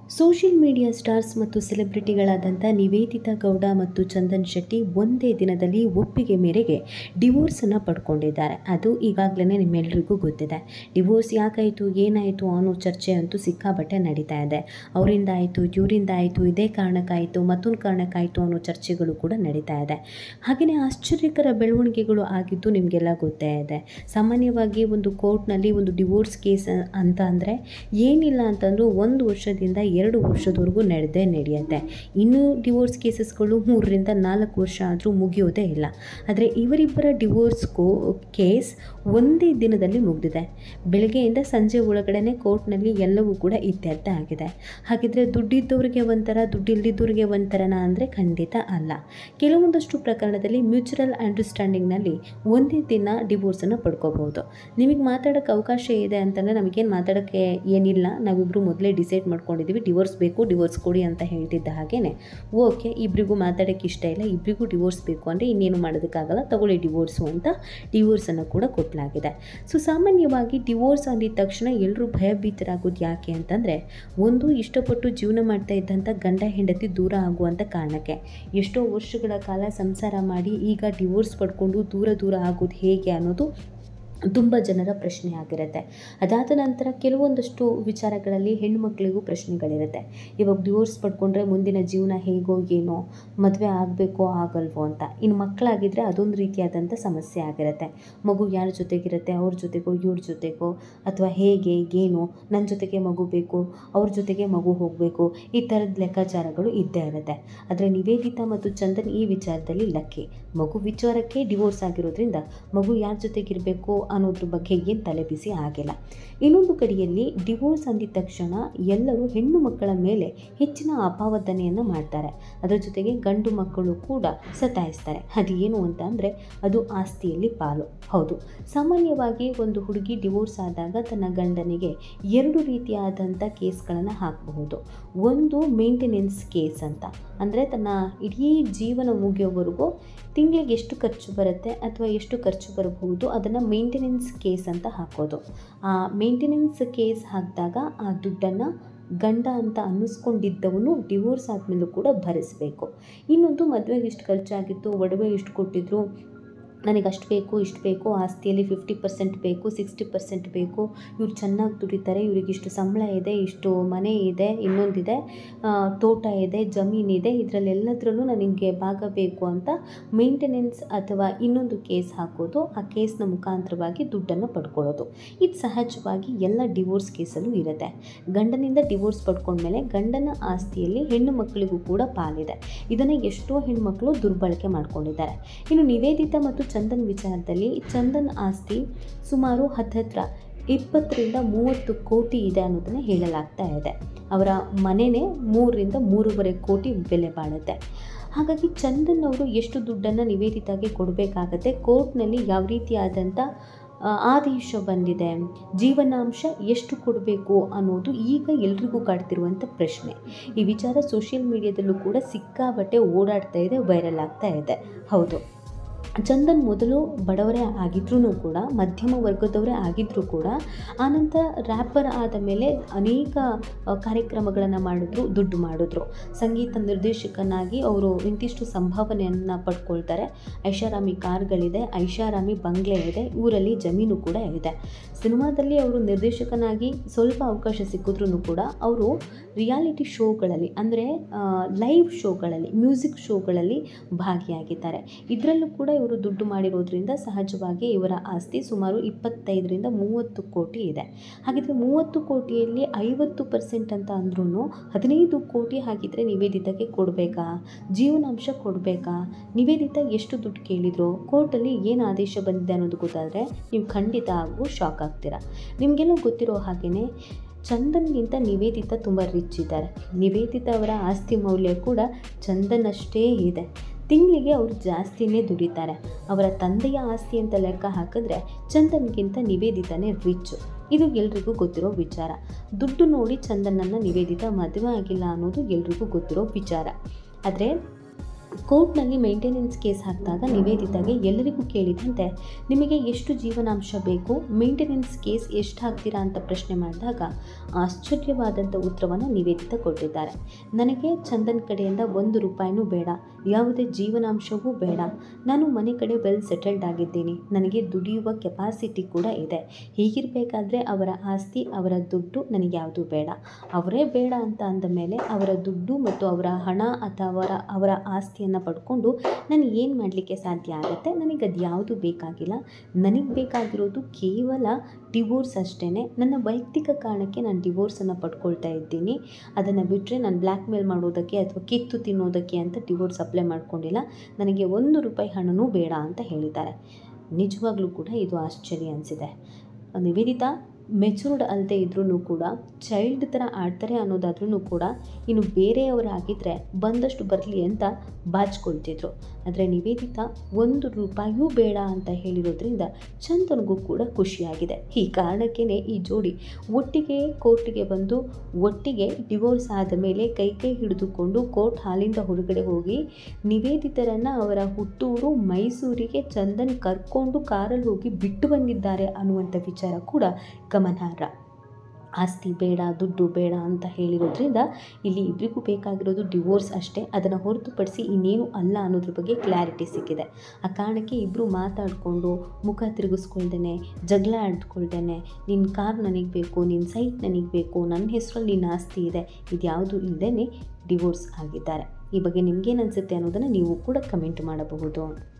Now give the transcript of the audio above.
social media stars ಮತ್ತು ಸೆಲೆಬ್ರಿಟಿಗಳಾದಂಥ ನಿವೇದಿತಾ ಗೌಡ ಮತ್ತು ಚಂದನ್ ಶೆಟ್ಟಿ ಒಂದೇ ದಿನದಲ್ಲಿ ಒಪ್ಪಿಗೆ ಮೇರೆಗೆ ಡಿವೋರ್ಸನ್ನು ಪಡ್ಕೊಂಡಿದ್ದಾರೆ ಅದು ಈಗಾಗಲೇ ನಿಮ್ಮೆಲ್ಲರಿಗೂ ಗೊತ್ತಿದೆ ಡಿವೋರ್ಸ್ ಯಾಕಾಯಿತು ಏನಾಯಿತು ಅನ್ನೋ ಚರ್ಚೆ ಅಂತೂ ಸಿಕ್ಕಾಬಟ್ಟೆ ನಡೀತಾ ಇದೆ ಅವರಿಂದ ಆಯಿತು ಇವರಿಂದ ಆಯಿತು ಇದೇ ಕಾರಣಕ್ಕಾಯಿತು ಮತ್ತೊಂದು ಕಾರಣಕ್ಕಾಯಿತು ಅನ್ನೋ ಚರ್ಚೆಗಳು ಕೂಡ ನಡೀತಾ ಇದೆ ಹಾಗೆಯೇ ಆಶ್ಚರ್ಯಕರ ಬೆಳವಣಿಗೆಗಳು ಆಗಿದ್ದು ನಿಮಗೆಲ್ಲ ಗೊತ್ತೇ ಇದೆ ಸಾಮಾನ್ಯವಾಗಿ ಒಂದು ಕೋರ್ಟ್ನಲ್ಲಿ ಒಂದು ಡಿವೋರ್ಸ್ ಕೇಸ್ ಅಂತ ಅಂದರೆ ಏನಿಲ್ಲ ಅಂತಂದರೂ ಒಂದು ವರ್ಷದಿಂದ ಎರಡು ವರ್ಷದವರೆಗೂ ನಡೆದೇ ನಡೆಯುತ್ತೆ ಇನ್ನೂ ಡಿವೋರ್ಸ್ ಕೇಸಸ್ಗಳು ಮೂರರಿಂದ ನಾಲ್ಕು ವರ್ಷ ಆದರೂ ಮುಗಿಯೋದೇ ಇಲ್ಲ ಆದರೆ ಇವರಿಬ್ಬರ ಡಿವೋರ್ಸ್ ಕೋ ಕೇಸ್ ಒಂದೇ ದಿನದಲ್ಲಿ ಮುಗಿದಿದೆ ಬೆಳಗ್ಗೆಯಿಂದ ಸಂಜೆ ಒಳಗಡೆ ಕೋರ್ಟ್ನಲ್ಲಿ ಎಲ್ಲವೂ ಕೂಡ ಇತ್ಯರ್ಥ ಆಗಿದೆ ಹಾಗಿದ್ರೆ ದುಡ್ಡಿದ್ದವರಿಗೆ ಒಂಥರ ದುಡ್ಡಿಲ್ದಿದ್ದವ್ರಿಗೆ ಒಂಥರನ ಅಂದರೆ ಖಂಡಿತ ಅಲ್ಲ ಕೆಲವೊಂದಷ್ಟು ಪ್ರಕರಣದಲ್ಲಿ ಮ್ಯೂಚುವಲ್ ಅಂಡರ್ಸ್ಟ್ಯಾಂಡಿಂಗ್ನಲ್ಲಿ ಒಂದೇ ದಿನ ಡಿವೋರ್ಸನ್ನು ಪಡ್ಕೋಬಹುದು ನಿಮಗೆ ಮಾತಾಡೋಕ್ಕೆ ಅವಕಾಶ ಇದೆ ಅಂತಂದರೆ ನಮಗೇನು ಮಾತಾಡೋಕ್ಕೆ ಏನಿಲ್ಲ ನಾವಿಬ್ಬರು ಮೊದಲೇ ಡಿಸೈಡ್ ಮಾಡ್ಕೊಂಡಿದ್ದೀವಿ ಡಿವೋರ್ಸ್ ಬೇಕು ಡಿವೋರ್ಸ್ ಕೊಡಿ ಅಂತ ಹೇಳ್ತಿದ್ದ ಹಾಗೇ ಓಕೆ ಇಬ್ಬರಿಗೂ ಮಾತಾಡೋಕ್ಕೆ ಇಷ್ಟ ಇಲ್ಲ ಇಬ್ಬರಿಗೂ ಡಿವೋರ್ಸ್ ಬೇಕು ಅಂದರೆ ಇನ್ನೇನು ಮಾಡೋದಕ್ಕಾಗಲ್ಲ ತಗೊಳ್ಳಿ ಡಿವೋರ್ಸು ಅಂತ ಡಿವೋರ್ಸನ್ನು ಕೂಡ ಕೊಟ್ಟಲಾಗಿದೆ ಸೊ ಸಾಮಾನ್ಯವಾಗಿ ಡಿವೋರ್ಸ್ ಅಂದಿದ ತಕ್ಷಣ ಎಲ್ಲರೂ ಭಯಭೀತರಾಗೋದು ಯಾಕೆ ಅಂತಂದರೆ ಒಂದು ಇಷ್ಟಪಟ್ಟು ಜೀವನ ಮಾಡ್ತಾ ಇದ್ದಂಥ ಗಂಡ ಹೆಂಡತಿ ದೂರ ಆಗುವಂಥ ಕಾರಣಕ್ಕೆ ಎಷ್ಟೋ ವರ್ಷಗಳ ಕಾಲ ಸಂಸಾರ ಮಾಡಿ ಈಗ ಡಿವೋರ್ಸ್ ಪಡ್ಕೊಂಡು ದೂರ ದೂರ ಆಗೋದು ಹೇಗೆ ಅನ್ನೋದು ತುಂಬ ಜನರ ಪ್ರಶ್ನೆ ಆಗಿರುತ್ತೆ ಅದಾದ ನಂತರ ಕೆಲವೊಂದಷ್ಟು ವಿಚಾರಗಳಲ್ಲಿ ಹೆಣ್ಣುಮಕ್ಕಳಿಗೂ ಪ್ರಶ್ನೆಗಳಿರುತ್ತೆ ಇವಾಗ ಡಿವೋರ್ಸ್ ಪಡ್ಕೊಂಡ್ರೆ ಮುಂದಿನ ಜೀವನ ಹೇಗೋ ಏನೋ ಮದುವೆ ಆಗಬೇಕೋ ಆಗಲ್ವೋ ಅಂತ ಇನ್ನು ಮಕ್ಕಳಾಗಿದ್ದರೆ ಅದೊಂದು ರೀತಿಯಾದಂಥ ಸಮಸ್ಯೆ ಆಗಿರುತ್ತೆ ಮಗು ಯಾರ ಜೊತೆಗಿರುತ್ತೆ ಅವ್ರ ಜೊತೆಗೋ ಇವ್ರ ಜೊತೆಗೋ ಅಥವಾ ಹೇಗೆ ಏನು ನನ್ನ ಜೊತೆಗೆ ಮಗು ಬೇಕು ಅವ್ರ ಜೊತೆಗೆ ಮಗು ಹೋಗಬೇಕು ಈ ಥರದ ಲೆಕ್ಕಾಚಾರಗಳು ಇದ್ದೇ ಇರುತ್ತೆ ಆದರೆ ನಿವೇದಿತಾ ಮತ್ತು ಚಂದನ್ ಈ ವಿಚಾರದಲ್ಲಿ ಲಕ್ಕಿ ಮಗು ವಿಚಾರಕ್ಕೆ ಡಿವೋರ್ಸ್ ಆಗಿರೋದ್ರಿಂದ ಮಗು ಯಾರ ಜೊತೆಗಿರಬೇಕು ಅನ್ನೋದ್ರ ಬಗ್ಗೆ ಏನು ತಲೆ ಬಿಸಿ ಆಗಿಲ್ಲ ಇನ್ನೊಂದು ಕಡೆಯಲ್ಲಿ ಡಿವೋರ್ಸ್ ಅಂದಿದ ತಕ್ಷಣ ಎಲ್ಲರೂ ಹೆಣ್ಣು ಮಕ್ಕಳ ಮೇಲೆ ಹೆಚ್ಚಿನ ಅಪಾವಧನೆಯನ್ನು ಮಾಡ್ತಾರೆ ಅದರ ಜೊತೆಗೆ ಗಂಡು ಮಕ್ಕಳು ಕೂಡ ಸತಾಯಿಸ್ತಾರೆ ಅದು ಏನು ಅಂತ ಅಂದರೆ ಅದು ಆಸ್ತಿಯಲ್ಲಿ ಪಾಲು ಹೌದು ಸಾಮಾನ್ಯವಾಗಿ ಒಂದು ಹುಡುಗಿ ಡಿವೋರ್ಸ್ ಆದಾಗ ತನ್ನ ಗಂಡನಿಗೆ ಎರಡು ರೀತಿಯಾದಂಥ ಕೇಸ್ಗಳನ್ನು ಹಾಕಬಹುದು ಒಂದು ಮೇಂಟೆನೆನ್ಸ್ ಕೇಸ್ ಅಂತ ಅಂದರೆ ತನ್ನ ಇಡೀ ಜೀವನ ಮುಗಿಯೋವರೆಗೂ ತಿಂಗಳಿಗೆ ಎಷ್ಟು ಖರ್ಚು ಬರುತ್ತೆ ಅಥವಾ ಎಷ್ಟು ಖರ್ಚು ಬರಬಹುದು ಅದನ್ನು ಮೇಂಟೆನೆನ್ಸ್ ಕೇಸ್ ಅಂತ ಹಾಕೋದು ಆ ಮೇಂಟೆನೆನ್ಸ್ ಕೇಸ್ ಹಾಕಿದಾಗ ಆ ದುಡ್ಡನ್ನು ಗಂಡ ಅಂತ ಅನ್ನಿಸ್ಕೊಂಡಿದ್ದವನು ಡಿವೋರ್ಸ್ ಆದಮೇಲೂ ಕೂಡ ಭರಿಸಬೇಕು ಇನ್ನೊಂದು ಮದುವೆಗೆ ಇಷ್ಟು ಖರ್ಚಾಗಿತ್ತು ಒಡವೆ ಇಷ್ಟು ಕೊಟ್ಟಿದ್ರು ನನಗೆ ಅಷ್ಟು ಬೇಕು ಇಷ್ಟು ಬೇಕು ಆಸ್ತಿಯಲ್ಲಿ ಫಿಫ್ಟಿ ಪರ್ಸೆಂಟ್ ಬೇಕು ಸಿಕ್ಸ್ಟಿ ಪರ್ಸೆಂಟ್ ಬೇಕು ಇವ್ರು ಚೆನ್ನಾಗಿ ದುಡಿತಾರೆ ಇವ್ರಿಗೆ ಇಷ್ಟು ಸಂಬಳ ಇದೆ ಇಷ್ಟು ಮನೆ ಇದೆ ಇನ್ನೊಂದಿದೆ ತೋಟ ಇದೆ ಜಮೀನಿದೆ ಇದರಲ್ಲೆಲ್ಲದರಲ್ಲೂ ನನಗೆ ಭಾಗ ಬೇಕು ಅಂತ ಮೇಂಟೆನೆನ್ಸ್ ಅಥವಾ ಇನ್ನೊಂದು ಕೇಸ್ ಹಾಕೋದು ಆ ಕೇಸ್ನ ಮುಖಾಂತರವಾಗಿ ದುಡ್ಡನ್ನು ಪಡ್ಕೊಳ್ಳೋದು ಇದು ಸಹಜವಾಗಿ ಎಲ್ಲ ಡಿವೋರ್ಸ್ ಕೇಸಲ್ಲೂ ಇರುತ್ತೆ ಗಂಡನಿಂದ ಡಿವೋರ್ಸ್ ಪಡ್ಕೊಂಡ್ಮೇಲೆ ಗಂಡನ ಆಸ್ತಿಯಲ್ಲಿ ಹೆಣ್ಣು ಮಕ್ಕಳಿಗೂ ಕೂಡ ಪಾಲಿದೆ ಇದನ್ನು ಎಷ್ಟೋ ಹೆಣ್ಮಕ್ಳು ದುರ್ಬಳಕೆ ಮಾಡ್ಕೊಂಡಿದ್ದಾರೆ ಇನ್ನು ನಿವೇದಿತಾ ಮತ್ತು ಚಂದನ್ ವಿಚಾರದಲ್ಲಿ ಚಂದನ್ ಆಸ್ತಿ ಸುಮಾರು ಹತ್ತತ್ರ ಇಪ್ಪತ್ತರಿಂದ ಮೂವತ್ತು ಕೋಟಿ ಇದೆ ಅನ್ನೋದನ್ನು ಹೇಳಲಾಗ್ತಾ ಇದೆ ಅವರ ಮನೆಯೇ ಮೂರರಿಂದ ಮೂರುವರೆ ಕೋಟಿ ಬೆಲೆ ಬಾಳುತ್ತೆ ಹಾಗಾಗಿ ಚಂದನ್ ಅವರು ಎಷ್ಟು ದುಡ್ಡನ್ನು ನಿವೇದಿತಾಗೆ ಕೊಡಬೇಕಾಗತ್ತೆ ಕೋರ್ಟ್ನಲ್ಲಿ ಯಾವ ರೀತಿಯಾದಂಥ ಆದೇಶ ಬಂದಿದೆ ಜೀವನಾಂಶ ಎಷ್ಟು ಕೊಡಬೇಕು ಅನ್ನೋದು ಈಗ ಎಲ್ರಿಗೂ ಕಾಡ್ತಿರುವಂಥ ಪ್ರಶ್ನೆ ಈ ವಿಚಾರ ಸೋಷಿಯಲ್ ಮೀಡಿಯಾದಲ್ಲೂ ಕೂಡ ಸಿಕ್ಕಾಬಟ್ಟೆ ಓಡಾಡ್ತಾ ಇದೆ ವೈರಲ್ ಆಗ್ತಾ ಇದೆ ಹೌದು ಚಂದನ್ ಮೊದಲು ಬಡವರೇ ಆಗಿದ್ರೂ ಕೂಡ ಮಧ್ಯಮ ವರ್ಗದವರೇ ಆಗಿದ್ದರೂ ಕೂಡ ಆನಂತರ ರ್ಯಾಪರ್ ಆದ ಮೇಲೆ ಅನೇಕ ಕಾರ್ಯಕ್ರಮಗಳನ್ನು ಮಾಡಿದ್ರು ದುಡ್ಡು ಮಾಡಿದ್ರು ಸಂಗೀತ ನಿರ್ದೇಶಕನಾಗಿ ಅವರು ಇಂತಿಷ್ಟು ಸಂಭಾವನೆಯನ್ನು ಪಡ್ಕೊಳ್ತಾರೆ ಐಷಾರಾಮಿ ಕಾರ್ಗಳಿದೆ ಐಷಾರಾಮಿ ಬಂಗ್ಲೆ ಇದೆ ಊರಲ್ಲಿ ಜಮೀನು ಕೂಡ ಇದೆ ಸಿನಿಮಾದಲ್ಲಿ ಅವರು ನಿರ್ದೇಶಕನಾಗಿ ಸ್ವಲ್ಪ ಅವಕಾಶ ಸಿಕ್ಕಿದ್ರೂ ಕೂಡ ಅವರು ರಿಯಾಲಿಟಿ ಶೋಗಳಲ್ಲಿ ಅಂದರೆ ಲೈವ್ ಶೋಗಳಲ್ಲಿ ಮ್ಯೂಸಿಕ್ ಶೋಗಳಲ್ಲಿ ಭಾಗಿಯಾಗಿದ್ದಾರೆ ಇದರಲ್ಲೂ ಕೂಡ ಇವರು ದುಡ್ಡು ಮಾಡಿರೋದ್ರಿಂದ ಸಹಜವಾಗಿ ಇವರ ಆಸ್ತಿ ಸುಮಾರು ಇಪ್ಪತ್ತೈದರಿಂದ ಮೂವತ್ತು ಕೋಟಿ ಇದೆ ಹಾಗಿದ್ರೆ ಮೂವತ್ತು ಕೋಟಿಯಲ್ಲಿ ಐವತ್ತು ಪರ್ಸೆಂಟ್ ಅಂತ ಅಂದ್ರೂ ಹದಿನೈದು ಕೋಟಿ ಹಾಗಿದ್ರೆ ನಿವೇದಿತಕ್ಕೆ ಕೊಡಬೇಕಾ ಜೀವನಾಂಶ ಕೊಡಬೇಕಾ ನಿವೇದಿತ ಎಷ್ಟು ದುಡ್ಡು ಕೇಳಿದ್ರು ಕೋರ್ಟಲ್ಲಿ ಏನು ಆದೇಶ ಬಂದಿದೆ ಅನ್ನೋದು ಗೊತ್ತಾದರೆ ನೀವು ಖಂಡಿತ ಹಾಗೂ ಶಾಕ್ ಆಗ್ತೀರಾ ನಿಮಗೆಲ್ಲ ಗೊತ್ತಿರೋ ಹಾಗೆಯೇ ಚಂದನ್ಗಿಂತ ನಿವೇದಿತ ತುಂಬ ರಿಚ್ ಇದ್ದಾರೆ ನಿವೇದಿತ ಅವರ ಆಸ್ತಿ ಮೌಲ್ಯ ಕೂಡ ಚಂದನಷ್ಟೇ ಇದೆ ತಿಂಗಳಿಗೆ ಅವರು ಜಾಸ್ತಿನೇ ದುಡಿತಾರೆ ಅವರ ತಂದೆಯ ಆಸ್ತಿ ಅಂತ ಲೆಕ್ಕ ಹಾಕಿದ್ರೆ ಚಂದನ್ಗಿಂತ ನಿವೇದಿತನೇ ರಿಚ್ಚು ಇದು ಎಲ್ರಿಗೂ ಗೊತ್ತಿರೋ ವಿಚಾರ ದುಡ್ಡು ನೋಡಿ ಚಂದನನ್ನು ನಿವೇದಿತ ಮದುವೆ ಆಗಿಲ್ಲ ಅನ್ನೋದು ಎಲ್ರಿಗೂ ಗೊತ್ತಿರೋ ವಿಚಾರ ಆದರೆ ಕೋರ್ಟ್ನಲ್ಲಿ ಮೇಂಟೆನೆನ್ಸ್ ಕೇಸ್ ಹಾಕಿದಾಗ ನಿವೇದಿತಾಗೆ ಎಲ್ಲರಿಗೂ ಕೇಳಿದಂತೆ ನಿಮಗೆ ಎಷ್ಟು ಜೀವನಾಂಶ ಬೇಕು ಮೇಂಟೆನೆನ್ಸ್ ಕೇಸ್ ಎಷ್ಟು ಹಾಕ್ತೀರಾ ಅಂತ ಪ್ರಶ್ನೆ ಮಾಡಿದಾಗ ಆಶ್ಚರ್ಯವಾದಂಥ ಉತ್ತರವನ್ನು ನಿವೇದಿತ ಕೊಟ್ಟಿದ್ದಾರೆ ನನಗೆ ಚಂದನ್ ಕಡೆಯಿಂದ ಒಂದು ರೂಪಾಯಿನೂ ಬೇಡ ಯಾವುದೇ ಜೀವನಾಂಶವೂ ಬೇಡ ನಾನು ಮನೆ ಕಡೆ ವೆಲ್ ಸೆಟಲ್ಡ್ ಆಗಿದ್ದೀನಿ ನನಗೆ ದುಡಿಯುವ ಕೆಪಾಸಿಟಿ ಕೂಡ ಇದೆ ಹೀಗಿರಬೇಕಾದ್ರೆ ಅವರ ಆಸ್ತಿ ಅವರ ದುಡ್ಡು ನನಗೆ ಯಾವುದೂ ಬೇಡ ಅವರೇ ಬೇಡ ಅಂತ ಅಂದ ಮೇಲೆ ಅವರ ದುಡ್ಡು ಮತ್ತು ಅವರ ಹಣ ಅಥವಾ ಅವರ ಅವರ ಆಸ್ತಿಯನ್ನು ಪಡ್ಕೊಂಡು ನಾನು ಏನು ಮಾಡಲಿಕ್ಕೆ ಸಾಧ್ಯ ಆಗುತ್ತೆ ನನಗೆ ಅದು ಯಾವುದು ಬೇಕಾಗಿಲ್ಲ ನನಗೆ ಬೇಕಾಗಿರೋದು ಕೇವಲ ಡಿವೋರ್ಸ್ ಅಷ್ಟೇ ನನ್ನ ವೈಯಕ್ತಿಕ ಕಾರಣಕ್ಕೆ ನಾನು ಡಿವೋರ್ಸನ್ನು ಪಡ್ಕೊಳ್ತಾ ಇದ್ದೀನಿ ಅದನ್ನು ಬಿಟ್ಟರೆ ನಾನು ಬ್ಲ್ಯಾಕ್ ಮೇಲ್ ಮಾಡೋದಕ್ಕೆ ಅಥವಾ ಕಿತ್ತು ತಿನ್ನೋದಕ್ಕೆ ಅಂತ ಡಿವೋರ್ಸ್ ಅಪ್ಲೈ ಮಾಡ್ಕೊಂಡಿಲ್ಲ ನನಗೆ ಒಂದು ರೂಪಾಯಿ ಹಣನೂ ಬೇಡ ಅಂತ ಹೇಳಿದ್ದಾರೆ ನಿಜವಾಗ್ಲೂ ಕೂಡ ಇದು ಆಶ್ಚರ್ಯ ಅನಿಸಿದೆ ನಿವೇದಿತಾ ಮೆಚೂರ್ಡ್ ಅಲ್ಲದೆ ಇದ್ರೂ ಕೂಡ ಚೈಲ್ಡ್ ಥರ ಆಡ್ತಾರೆ ಅನ್ನೋದಾದ್ರೂ ಕೂಡ ಇನ್ನು ಬೇರೆಯವರಾಗಿದ್ದರೆ ಬಂದಷ್ಟು ಬರಲಿ ಅಂತ ಬಾಚ್ಕೊಳ್ತಿದ್ರು ಆದರೆ ನಿವೇದಿತಾ ಒಂದು ರೂಪಾಯಿಯೂ ಬೇಡ ಅಂತ ಹೇಳಿರೋದ್ರಿಂದ ಚಂದನ್ಗೂ ಕೂಡ ಖುಷಿಯಾಗಿದೆ ಈ ಕಾರಣಕ್ಕೇ ಈ ಜೋಡಿ ಒಟ್ಟಿಗೆ ಕೋರ್ಟಿಗೆ ಬಂದು ಒಟ್ಟಿಗೆ ಡಿವೋರ್ಸ್ ಆದ ಮೇಲೆ ಕೈ ಕೈ ಹಿಡಿದುಕೊಂಡು ಕೋರ್ಟ್ ಹಾಲಿಂದ ಹೊರಗಡೆ ಹೋಗಿ ನಿವೇದಿತರನ್ನು ಅವರ ಹುಟ್ಟೂರು ಮೈಸೂರಿಗೆ ಚಂದನ್ ಕರ್ಕೊಂಡು ಕಾರಲ್ಲಿ ಹೋಗಿ ಬಿಟ್ಟು ಬಂದಿದ್ದಾರೆ ಅನ್ನುವಂಥ ವಿಚಾರ ಕೂಡ ಗಮನಾರ್ಹ ಆಸ್ತಿ ಬೇಡ ದುಡ್ಡು ಬೇಡ ಅಂತ ಹೇಳಿರೋದ್ರಿಂದ ಇಲ್ಲಿ ಇಬ್ಬರಿಗೂ ಬೇಕಾಗಿರೋದು ಡಿವೋರ್ಸ್ ಅಷ್ಟೇ ಅದನ್ನು ಹೊರತುಪಡಿಸಿ ಇನ್ನೇನು ಅಲ್ಲ ಅನ್ನೋದ್ರ ಬಗ್ಗೆ ಕ್ಲಾರಿಟಿ ಸಿಕ್ಕಿದೆ ಆ ಕಾರಣಕ್ಕೆ ಇಬ್ಬರು ಮಾತಾಡಿಕೊಂಡು ಮುಖ ತಿರುಗಿಸ್ಕೊಳ್ದೇನೆ ಜಗಳ ಆಡ್ಕೊಳ್ದೇನೆ ನಿನ್ನ ಕಾರ್ ನನಗೆ ಬೇಕು ನಿನ್ನ ಸೈಟ್ ನನಗೆ ಬೇಕು ನನ್ನ ಹೆಸರಲ್ಲಿ ನಿನ್ನ ಆಸ್ತಿ ಇದೆ ಇದ್ಯಾವುದು ಇಲ್ಲದೇ ಡಿವೋರ್ಸ್ ಆಗಿದ್ದಾರೆ ಈ ಬಗ್ಗೆ ನಿಮ್ಗೇನು ಅನಿಸುತ್ತೆ ಅನ್ನೋದನ್ನು ನೀವು ಕೂಡ ಕಮೆಂಟ್ ಮಾಡಬಹುದು